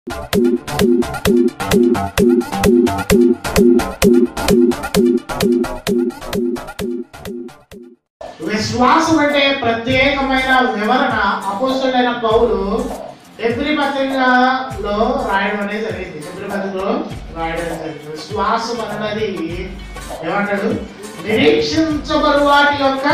విశ్వాసం అంటే ప్రత్యేకమైన వివరణ అపోస్తుడైన పౌలు ఎబ్రి పత్రికలో రాయడం అనేది జరిగింది ఎబ్రి పత్రికలో రాయడం జరిగింది విశ్వాసం అన్నది ఏమంటాడు నిరీక్షించబడు వాటి యొక్క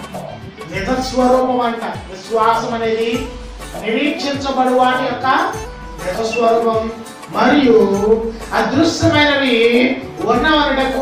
నిజస్వరూపం అంట విశ్వాసం అనేది నిరీక్షించబడు వాటి యొక్క నిజస్వరూపం మరియు అదృశ్యమైనవి ఉన్నవనటకు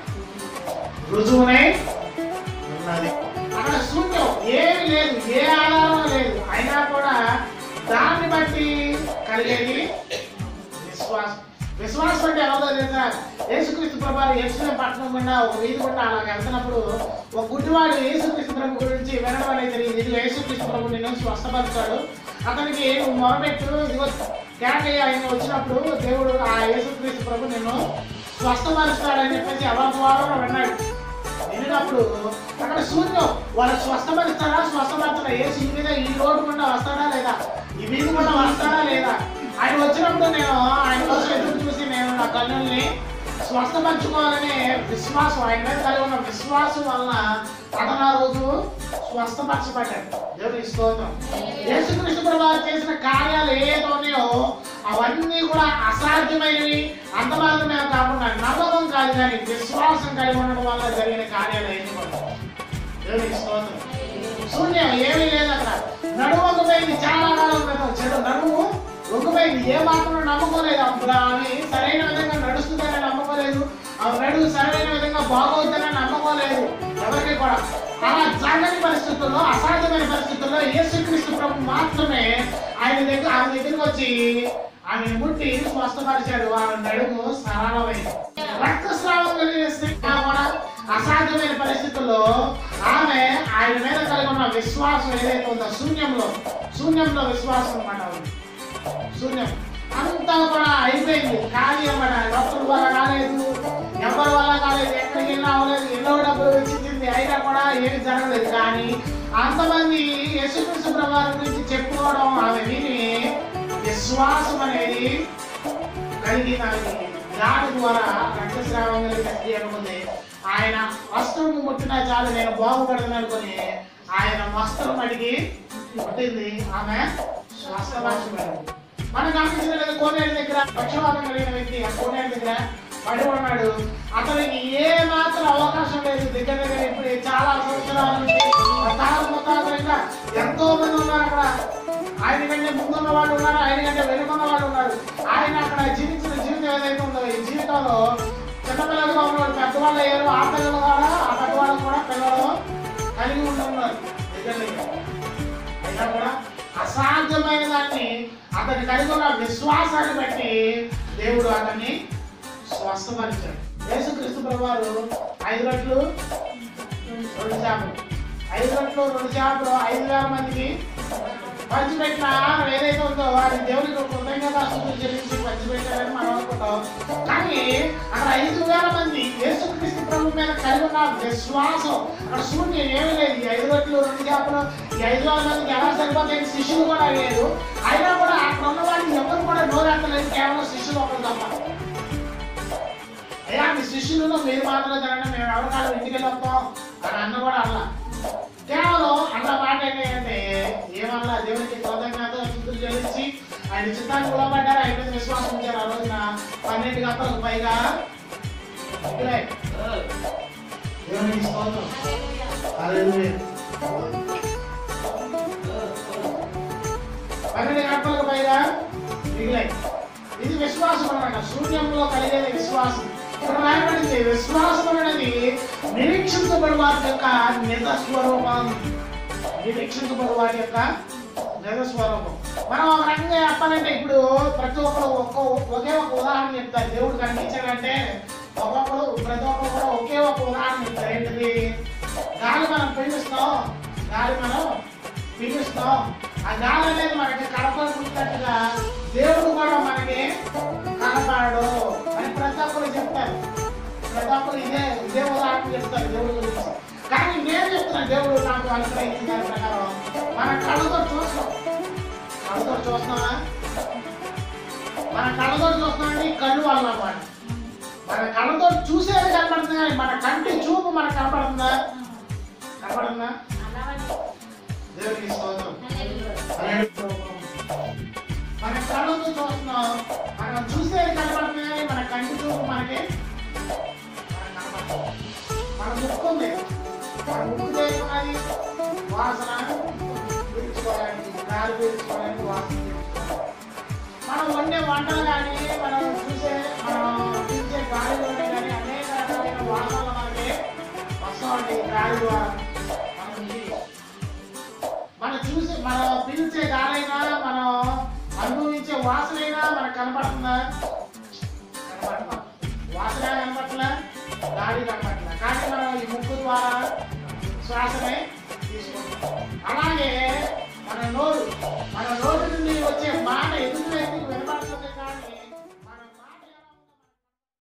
రుజువునై ఉన్నది అక్కడ శూన్యం ఏమి లేదు ఏ ఆధారం లేదు అయినా కూడా దాన్ని బట్టి కలిగేది విశ్వాసం విశ్వాసం అంటే ఎవరో తెలుసా యేసుక్రీస్తు ప్రభావం యేసుక్రీస్తు పట్టణం గుండా ఒక వీధి గుండా అలా వెళ్తున్నప్పుడు ఒక గుడ్డివాడు యేసుక్రీస్తు ప్రభు గురించి వినడం అనేది తెలియదు ఇది యేసుక్రీస్తు ప్రభు నిన్ను స్వస్థపరుస్తాడు అతనికి నువ్వు మొరపెట్టు ఇదిగో కేకయ్య ఆయన వచ్చినప్పుడు దేవుడు ఆ యేసుక్రీస్తు ప్రభు నిన్ను స్వస్థపరుస్తాడని చెప్పేసి ఎవరి ద్వారా విన్నాడు వెళ్ళినప్పుడు అక్కడ శూన్యం వాళ్ళు స్వస్థపరుస్తారా స్వస్థపరుస్తారా ఏ ఈ మీద ఈ రోడ్డు గుండా వస్తాడా లేదా ఈ వీధి గుండా వస్తాడా లేదా ఆయన వచ్చినప్పుడు నేను ఆయన కోసం ఎదురు చూసి నేను నా కన్నుల్ని స్వస్థపరచుకోవాలనే విశ్వాసం ఆయన మీద కలిగి ఉన్న విశ్వాసం వలన అతను ఆ రోజు స్వస్థపరచబడ్డాడు దేవునికి స్తోత్రం యేసుక్రీస్తు ప్రభు చేసిన కార్యాలు ఏదో ఉన్నాయో అవన్నీ కూడా అసాధ్యమైనవి అంత మాత్రమే కాకుండా నమ్మకం కాదు కానీ విశ్వాసం కలిగి ఉండడం వల్ల జరిగిన కార్యాలు ఏంటి కూడా దేవునికి స్తోత్రం శూన్యం ఏమీ లేదు అక్కడ నడుము వంగిపోయింది చాలా కాలం క్రితం చెడు నడుము వంగిపోయింది ఏ మాత్రం నమ్ముకోలేదు అప్పుడు ఆమె సరైన విధంగా నడుస్తుందని నమ్ముకోలేదు ఆమె నడుము సరైన విధంగా బాగోద్దని నమ్ముకోలేదు ఎవరికి కూడా అలా జరగని పరిస్థితుల్లో అసాధ్యమైన పరిస్థితుల్లో యేసుక్రీస్తు ప్రభు మాత్రమే ఆయన దగ్గర ఆమె దగ్గరికి వచ్చి ఆమె ముట్టి స్వస్థపరిచాడు ఆమె నడుము సరళమైంది రక్తస్రావం కలిగిన స్త్రీ కూడా అసాధ్యమైన పరిస్థితుల్లో ఆమె ఆయన మీద కలిగి ఉన్న విశ్వాసం ఏదైతే ఉందో శూన్యంలో శూన్యంలో విశ్వాసం అన్నమాట శూన్యం అంతా కూడా అయిపోయింది ఖాళీ అన్నమాట డాక్టర్ వల్ల కాలేదు ఎవరి వల్ల కాలేదు ఎక్కడికి వెళ్ళినా అవ్వలేదు ఎన్నో డబ్బులు వచ్చింది అయినా కూడా ఏమి జరగలేదు కానీ అంతమంది యేసుక్రీస్తు ప్రభావం గురించి చెప్పుకోవడం ఆమె విని విశ్వాసం అనేది కలిగినది దాని ద్వారా రక్తస్రావం కలిగిన స్త్రీ అనుకుంది ఆయన వస్త్రం ముట్టినా చాలు నేను బాగుపడదని అనుకుని ఆయన వస్త్రం అడిగి ముట్టింది ఆమె స్వస్థపరచబడింది మనం గమనించిన లేదా కోనేరు దగ్గర పక్షవాతం కలిగిన వ్యక్తి ఆ కోనేరు దగ్గర పడి ఉన్నాడు అతనికి ఏ మాత్రం అవకాశం లేదు దగ్గర దగ్గర ఇప్పుడు చాలా సంవత్సరాల నుంచి తాను ముఖాంతరంగా ఎంతో మంది ఉన్నారు అక్కడ ఆయన కంటే ముందున్న వాళ్ళు ఉన్నారు ఆయన కంటే వెనుకున్న వాళ్ళు ఉన్నారు ఆయన అక్కడ జీవించిన జీవితం ఏదైతే ఉందో ఈ జీవితంలో చిన్నపిల్లలుగా ఉన్నవాడు పెద్దవాళ్ళు అయ్యారు ఆ పిల్లలు కూడా ఆ పెద్దవాళ్ళు కూడా పిల్లలు కలిగి ఉంటున్నారు దగ్గర దగ్గర అయినా కూడా అసాధ్యమైన దాన్ని అతని కలిగి ఉన్న విశ్వాసాన్ని బట్టి దేవుడు అతన్ని స్వస్థపరిచాడు యేసుక్రీస్తు ప్రభువారు ఐదు రెట్లు రెండు చేపలు ఐదు రెట్లు రెండు చేపలు ఐదు వేల మందికి పంచిపెట్టిన ఆహారం ఏదైతే ఉందో వారి దేవునికి కృతజ్ఞతాస్తుతులు చెల్లించి పంచిపెట్టారని మనం అనుకుంటాం కానీ అక్కడ ఐదు వేల మంది యేసుక్రీస్తు ప్రభు మీద కలిగి ఉన్న విశ్వాసం అక్కడ శూన్యం ఏమీ లేదు ఈ ఐదు రొట్టెలు రెండు చేపలు ఈ ఐదు వేల మందికి ఎలా సరిపోతాయి శిష్యులు కూడా లేదు అయినా కూడా అక్కడ ఉన్న వాళ్ళు ఎవరు కూడా నోరెత్తలేదు కేవలం శిష్యులు ఒకరు తప్ప అయ్యా మీ శిష్యులలో మీరు మాత్రమే తినండి మేము ఎవరికాలం ఇంటికి వెళ్ళి వస్తాం అని అన్న కూడా అలా కేవలం అన్న మాట ఏంటంటే ఏమన్నా దేవునికి కృతజ్ఞత స్థుతులు చెల్లించి ఆయన చిత్తాన్ని కులబడ్డారు ఆయన మీద విశ్వాసం ఉంచారు ఆ రోజున పన్నెండు గంటలకు పైగా ఇక్కడే. దేవునికి స్తోత్రం హల్లెలూయా. పన్నెండు గంటలకు పైగా మిగిలాయి ఇది విశ్వాసం అన్నమాట శూన్యంలో కలిగేది విశ్వాసం ఇక్కడ రాయబడింది విశ్వాసం అనేది నిరీక్షించబడి వారి యొక్క నిజ స్వరూపం నిరీక్షించబడి వారి యొక్క నిజ స్వరూపం మనం ఒక రకంగా చెప్పాలంటే ఇప్పుడు ప్రతి ఒక్కరు ఒక్కో ఒకే ఒక ఉదాహరణ చెప్తారు దేవుడు కనిపించాడంటే ఒక్కొక్కరు ప్రతి ఒక్కరు కూడా ఒకే ఒక ఉదాహరణ చెప్తారు ఏంటిది గాలి మనం పీలుస్తాం గాలి మనం పీలుస్తాం ఆ గాలి అనేది మనకి కనపడుతున్నట్టుగా దేవుడు కూడా మనకి కనపడడు అని ప్రతి ఒక్కరు చెప్తారు ప్రతి ఒక్కరు ఇదే ఇదే ఉదాహరణ చెప్తారు దేవుడు గురించి కానీ నేను చెప్తున్నా దేవుడు నాకు అనుగ్రహించిన దాని ప్రకారం మన కళ్ళతో చూస్తాం కళ్ళతో చూస్తామా మన కళ్ళతో చూస్తున్నామండి కళ్ళు వల్ల అన్నమాట మన కళ్ళతో చూసేది కనపడుతుంది కానీ మన కంటి చూపు మనకు కనపడుతుందా కనపడుతుందా దేవునికి స్తోత్రం మన కళ్ళతో చూస్తున్నాం మనం చూసేది కనపడుతుంది కానీ మన కంటి చూపు మనకి మనకు కనపడదు. మన ముక్కు ఉంది మన ముక్కు చేసుకున్నది వాసన పీల్చుకోవడానికి గాలి పీల్చుకోవడానికి వాసన పీల్చుకోవడానికి. మనం వండే వంటలు కానీ మనం చూసే మనం పీల్చే గాలిలోనే కానీ అనేక రకాలైన వాసనలు మనకి వస్తూ ఉంటాయి గాలి ద్వారా మనం ఇది- మనం చూసి మనం పీల్చే గాలైనా మనం అనుభవించే వాసనైనా మనకు కనపడుతుందా కనపడుతుందా వాసన కనపట్లా గాలి కనపట్లా కానీ మనం ఈ ముక్కు ద్వారా శ్వాసనే తీసుకుంటాం అలాగే మన నోరు మన నోటి నుండి వచ్చే మాట ఎదుటి వ్యక్తికి వినపడుతుంది